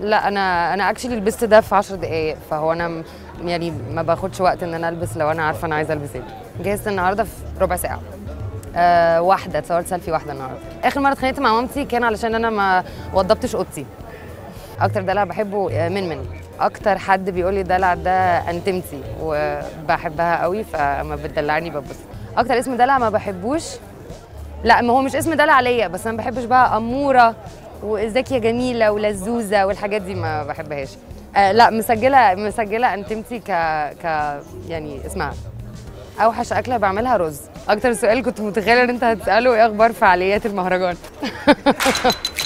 لا انا انا اكشلي لبست ده في 10 دقائق فهو انا م- يعني ما باخدش وقت ان انا البس لو انا عارفه انا عايزه البس ايه جهزت النهارده في ربع ساعه أه واحده اتصورت سيلفي واحده النهارده اخر مره اتخانقت مع مامتي كان علشان انا ما وضبتش اوضتي اكتر دلع بحبه آه، من من اكتر حد بيقول لي دلع ده انتمتي وبحبها قوي فما بتدلعني ببسط اكتر اسم دلع ما بحبوش لا ما هو مش اسم دلع عليا بس انا ما بحبش بقى اموره وازيك يا جميله ولزوزه والحاجات دي ما بحبهاش آه لا مسجله مسجله انتمتي ك ك يعني اسمها اوحش اكله بعملها رز اكتر سؤال كنت متخيله ان انت هتساله ايه اخبار فعاليات المهرجان